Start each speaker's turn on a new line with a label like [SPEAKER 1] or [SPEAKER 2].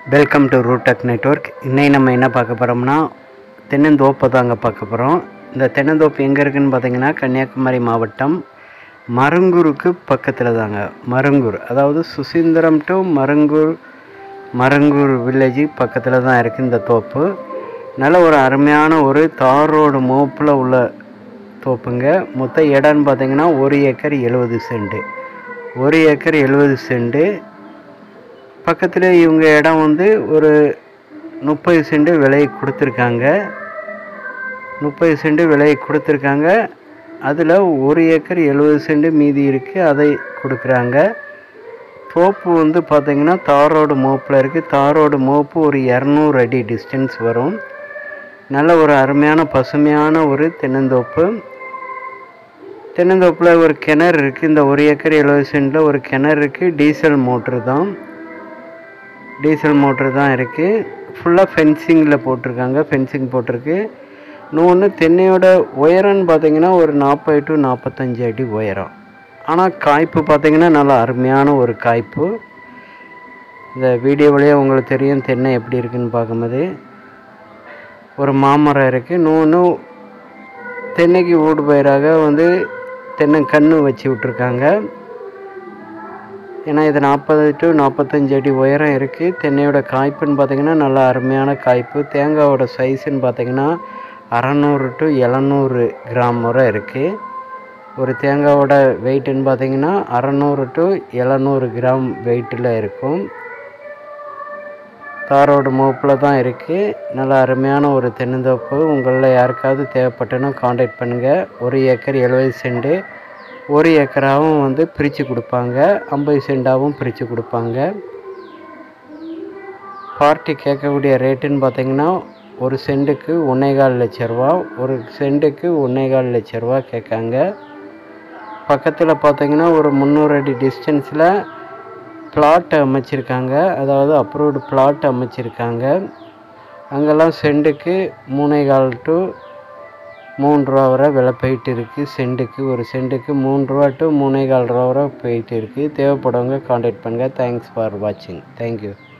[SPEAKER 1] welcome to ரூடெக் network இன்னைக்கு நம்ம என்ன பார்க்க போகிறோம்னா தென்னந்தோப்பை தாங்க பார்க்க போகிறோம் இந்த தென்னந்தோப்பு எங்கே இருக்குன்னு பார்த்தீங்கன்னா கன்னியாகுமரி மாவட்டம் மருங்கூருக்கு பக்கத்தில் தாங்க மருங்கூர் அதாவது சுசீந்திரம் டு மருங்கூர் மருங்கூர் வில்லேஜ் பக்கத்தில் தான் இருக்குது இந்த தோப்பு நல்ல ஒரு அருமையான ஒரு தார் ரோடு மோப்பில் உள்ள தோப்புங்க மொத்த இடம்னு பார்த்தீங்கன்னா ஒரு ஏக்கர் எழுபது சென்ட் ஒரு ஏக்கர் எழுபது சென்ட் பக்கத்தில் இவங்க இடம் வந்து ஒரு முப்பது சென்ட் விலை கொடுத்துருக்காங்க முப்பது சென்ட் விலை கொடுத்துருக்காங்க அதில் ஒரு ஏக்கர் எழுபது சென்ட் மீதி இருக்குது அதை கொடுக்குறாங்க தோப்பு வந்து பார்த்திங்கன்னா தாரோடு மோப்பில் இருக்குது தாரோடு மோப்பு ஒரு இரநூறு அடி டிஸ்டன்ஸ் வரும் நல்ல ஒரு அருமையான பசுமையான ஒரு தென்னந்தோப்பு தென்னந்தோப்பில் ஒரு கிணறு இருக்குது இந்த ஒரு ஏக்கர் எழுபது சென்ட்டில் ஒரு கிணறு இருக்குது டீசல் மோட்ரு தான் டீசல் மோட்ரு தான் இருக்குது ஃபுல்லாக ஃபென்சிங்கில் போட்டிருக்காங்க ஃபென்சிங் போட்டிருக்கு இன்னொன்று தென்னையோட உயரம்னு பார்த்தீங்கன்னா ஒரு நாற்பது டு நாற்பத்தஞ்சு அடி உயரம் ஆனால் காய்ப்பு பார்த்தீங்கன்னா நல்லா அருமையான ஒரு காய்ப்பு இந்த வீடியோவிலேயே உங்களுக்கு தெரியும் தென்னை எப்படி இருக்குன்னு பார்க்கும்போது ஒரு மாமரம் இருக்குது இன்னொன்று தென்னைக்கு ஊடு பயிராக வந்து தென்னை கன்று வச்சு விட்ருக்காங்க ஏன்னா இது நாற்பது டு நாற்பத்தஞ்சு அடி உயரம் இருக்குது தென்னையோட காய்ப்புன்னு பார்த்தீங்கன்னா நல்லா அருமையான காய்ப்பு தேங்காயோட சைஸுன்னு பார்த்தீங்கன்னா அறநூறு டு எழுநூறு கிராம் வரை இருக்குது ஒரு தேங்காயோட வெயிட்டுன்னு பார்த்தீங்கன்னா அறநூறு டு எழுநூறு கிராம் வெயிட்டில் இருக்கும் தாரோடு மோப்பில் தான் இருக்குது நல்ல அருமையான ஒரு தென்னந்தோப்பு உங்களில் யாருக்காவது தேவைப்பட்டனா காண்டாக்ட் பண்ணுங்கள் ஒரு ஏக்கர் எழுபது சென்ட்டு ஒரு ஏக்கராகவும் வந்து பிரித்து கொடுப்பாங்க ஐம்பது சென்டாகவும் பிரித்து கொடுப்பாங்க பார்ட்டி கேட்கக்கூடிய ரேட்டுன்னு பார்த்தீங்கன்னா ஒரு சென்ட்டுக்கு ஒன்றேகால் லட்ச ரூபா ஒரு சென்ட்டுக்கு ஒன்றேகால் லட்ச ரூபா கேட்காங்க பக்கத்தில் பார்த்தீங்கன்னா ஒரு முந்நூறு அடி டிஸ்டன்ஸில் பிளாட் அமைச்சிருக்காங்க அதாவது அப்ரூவ்டு பிளாட் அமைச்சிருக்காங்க அங்கெல்லாம் சென்ட்டுக்கு மூணேகால் டு மூணு ரூபா வரை விலை போயிட்டு இருக்குது சென்ட்டுக்கு ஒரு சென்ட்டுக்கு மூணு ரூபா டு மூணேகால் ரூபா வரை போயிட்டு இருக்குது தேவைப்படுறவங்க காண்டாக்ட் பண்ணுங்கள் தேங்க்ஸ் ஃபார் வாட்சிங் தேங்க்யூ